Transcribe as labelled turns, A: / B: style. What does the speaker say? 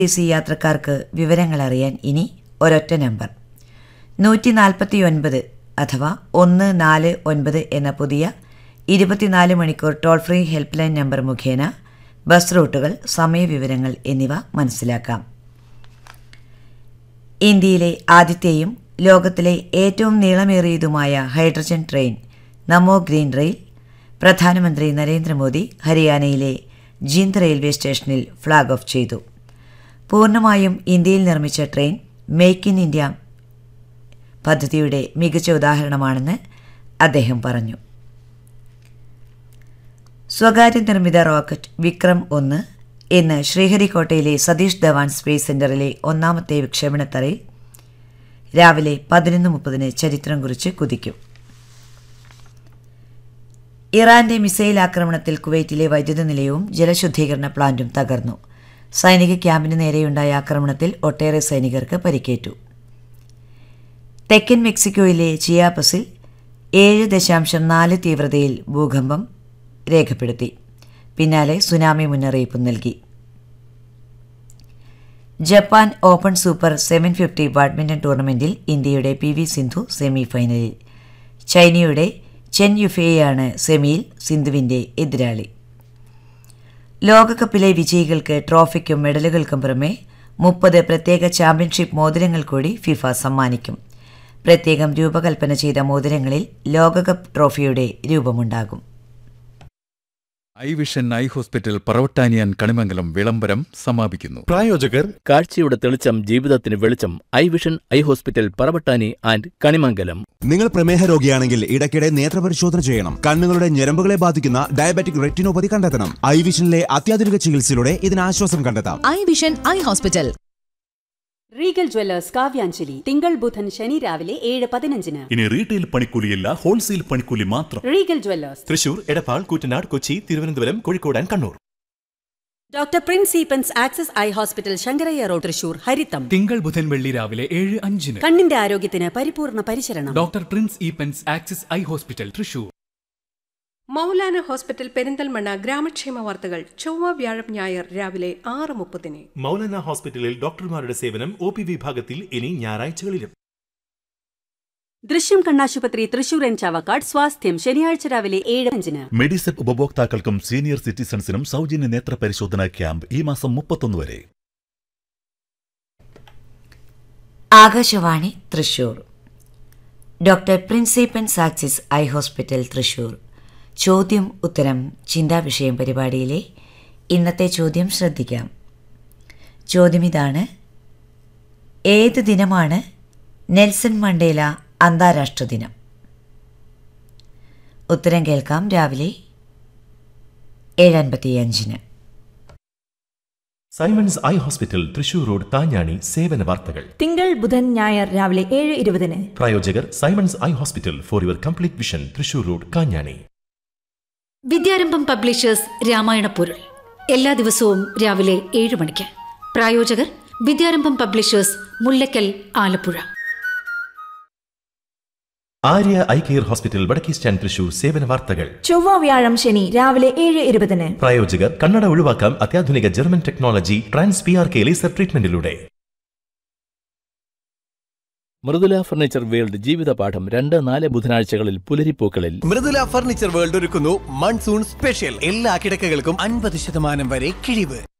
A: T C യാത്രക്കാർക്ക് വിവരങ്ങൾ അറിയാൻ ഇനി ഒരൊറ്റ നമ്പർ നൂറ്റി നാൽപ്പത്തി ഒൻപത് അഥവാ ഒന്ന് നാല് ഒൻപത് എന്ന പുതിയ ഇരുപത്തിനാല് മണിക്കൂർ toll free help line number മുഖേന ബസ് റൂട്ടുകൾ സമയവിവരങ്ങൾ എന്നിവ മനസ്സിലാക്കാം ഇന്ത്യയിലെ ആദ്യത്തെയും ലോകത്തിലെ ഏറ്റവും നീളമേറിയതുമായ hydrogen train Namo green rail പ്രധാനമന്ത്രി നരേന്ദ്രമോദി ഹരിയാനയിലെ ജീന്ദ് റെയിൽവേ സ്റ്റേഷനിൽ ഫ്ളാഗ് ഓഫ് ചെയ്തു പൂർണ്ണമായും ഇന്ത്യയിൽ നിർമ്മിച്ച ട്രെയിൻ മേക്ക് ഇൻ ഇന്ത്യ പദ്ധതിയുടെ മികച്ച ഉദാഹരണമാണെന്ന് അദ്ദേഹം പറഞ്ഞു സ്വകാര്യ നിർമ്മിത റോക്കറ്റ് വിക്രം ഒന്ന് ഇന്ന് ശ്രീഹരിക്കോട്ടയിലെ സതീഷ് ധവാൻ സ്പേസ് സെന്ററിലെ ഒന്നാമത്തെ വിക്ഷേപണത്തറയിൽ രാവിലെ പതിനൊന്ന് മുപ്പതിന് ചരിത്രം കുറിച്ച് കുതിക്കും ഇറാന്റെ മിസൈൽ ആക്രമണത്തിൽ കുവൈറ്റിലെ വൈദ്യുത നിലയവും ജലശുദ്ധീകരണ പ്ലാന്റും തകർന്നു സൈനിക ക്യാമ്പിന് നേരെയുണ്ടായ ആക്രമണത്തിൽ ഒട്ടേറെ സൈനികർക്ക് പരിക്കേറ്റു തെക്കൻ മെക്സിക്കോയിലെ ചിയാപസിൽ ഏഴ് ദശാംശം നാല് തീവ്രതയിൽ ഭൂകമ്പം രേഖപ്പെടുത്തി പിന്നാലെ സുനാമി മുന്നറിയിപ്പ് നൽകി Japan open super seven fifty badminton ടൂർണമെന്റിൽ ഇന്ത്യയുടെ പി വി സിന്ധു സെമി ഫൈനലിൽ ചൈനയുടെ ചെൻ യുഫെയാണ് സെമിയിൽ സിന്ധുവിന്റെ എതിരാളി ലോകകപ്പിലെ വിജയികൾക്ക് ട്രോഫിക്കും മെഡലുകൾക്കും പുറമെ മുപ്പത് പ്രത്യേക ചാമ്പ്യൻഷിപ്പ് മോതിരങ്ങൾ കൂടി ഫിഫ സമ്മാനിക്കും പ്രത്യേകം രൂപകൽപ്പന ചെയ്ത മോതിരങ്ങളിൽ ലോകകപ്പ് ട്രോഫിയുടെ രൂപമുണ്ടാകും
B: ഐ വിഷൻ ഐ ഹോസ്പിറ്റൽ പറവട്ടാനിയാൻ കണിമംഗലം വിളംബരം സമാപിക്കുന്നു
C: പ്രായോജകർ
D: കാഴ്ചയുടെ തെളിച്ചം ജീവിതത്തിന് വെളിച്ചം eye vision eye hospital Paravattani and Kanimangalam
C: നിങ്ങൾ പ്രമേഹ രോഗിയാണെങ്കിൽ ഇടയ്ക്കിടെ നേത്രപരിശോധന ചെയ്യണം കണ്ണുകളുടെ ഞരമ്പുകളെ ബാധിക്കുന്ന ഡയബറ്റിക് റെറ്റിനോപ്പതി കണ്ടെത്തണം ഐ വിഷനിലെ അത്യാധുനിക ചികിത്സയിലൂടെ ഇതിന് ആശ്വാസം കണ്ടെത്താം
E: eye vision eye hospital
F: regal jewellers Kavyanjali തിങ്കൾ ബുധൻ ശനി രാവിലെ ഏഴ് പതിനഞ്ചിന്
G: ഇനി റീറ്റെയിൽ പണിക്കൂലിയല്ല ഹോൾസെയിൽ പണിക്കൂലി മാത്രം
F: regal jewellers
H: Thrissur Edappal Koottanad Kochi Thiruvananthapuram Kozhikode and Kannur
F: doctor prince Eapen's access eye hospital Sankaraiah road Thrissur ഹരിത്തം
I: തിങ്കൾ ബുധൻ വെള്ളി രാവിലെ ഏഴ് അഞ്ചിന്
F: കണ്ണിന്റെ ആരോഗ്യത്തിന് പരിപൂർണ പരിചരണം
I: doctor prince Eapen's axis eye hospital Thrissur
J: Moulana hospital Perinthalmanna ഗ്രാമക്ഷേമ വാർത്തകൾ ചൊവ്വ വ്യാഴം ഞായർ രാവിലെ ആറ് മുപ്പതിന്
H: മൗലാന ഹോസ്പിറ്റലിൽ ഡോക്ടർമാരുടെ സേവനം ഒ പി വിഭാഗത്തിൽ ഇനി ഞായറാഴ്ചകളിലും
F: ദൃശ്യം കണ്ണാശുപത്രി തൃശൂർ എൻ ചാവക്കാട് സ്വാസ്ഥ്യം ശനിയാഴ്ച രാവിലെ ഏഴ് അഞ്ചിന്
G: മെഡിസെറ്റ് ഉപഭോക്താക്കൾക്കും സീനിയർ സിറ്റിസൺസിനും സൗജന്യ നേത്ര പരിശോധനാ ക്യാമ്പ് ഈ മാസം മുപ്പത്തൊന്ന് വരെ
A: ആകാശവാണി തൃശൂർ ഡോക്ടർ പ്രിൻസിപ്പൻ സാക്സിസ് ഐ ഹോസ്പിറ്റൽ തൃശൂർ ചോദ്യം ഉത്തരം ചിന്താവിഷയം പരിപാടിയിലെ ഇന്നത്തെ ചോദ്യം ശ്രദ്ധിക്കാം ചോദ്യം ഇതാണ് ഏത് ദിനമാണ് നെൽസൺ മണ്ടേല അന്താരാഷ്ട്ര ദിനം ഉത്തരം കേൾക്കാം രാവിലെ ഏഴ് അൻപത്തിയഞ്ചിന്
H: Simons eye hospital Thrissur road താഞ്ഞാണി സേവന വാർത്തകൾ
K: തിങ്കൾ ബുധൻ ഞായർ രാവിലെ ഏഴ് ഇരുപതിന്
H: പ്രായോജകർ Simons eye hospital for your complete vision Thrissur road Kanjani
L: Vidyarambham publishers Ramayana പൊരുൾ എല്ലാ ദിവസവും രാവിലെ ഏഴ് മണിക്ക് പ്രായോജകർ Vidyarambham publishers Mullakkal Alappuzha
H: Arya eye care hospital വടക്കേ സ്റ്റാൻഡ് തൃശൂർ സേവന വാർത്തകൾ
K: ചൊവ്വ വ്യാഴം ശനി രാവിലെ ഏഴ് ഇരുപതിന്
H: പ്രായോജകർ കണ്ണട ഒഴിവാക്കാം അത്യാധുനിക German technology trans P R K laser ട്രീറ്റ്മെന്റിലൂടെ
D: മൃദുല ഫർണിച്ചർ വേൾഡ് ജീവിത പാഠം രണ്ട് നാല് ബുധനാഴ്ചകളിൽ പുലരിപ്പൂക്കളിൽ
M: മൃദുല ഫർണിച്ചർ വേൾഡ് ഒരുക്കുന്നു മൺസൂൺ സ്പെഷ്യൽ എല്ലാ കിടക്കകൾക്കും അൻപത് ശതമാനം വരെ കിഴിവ്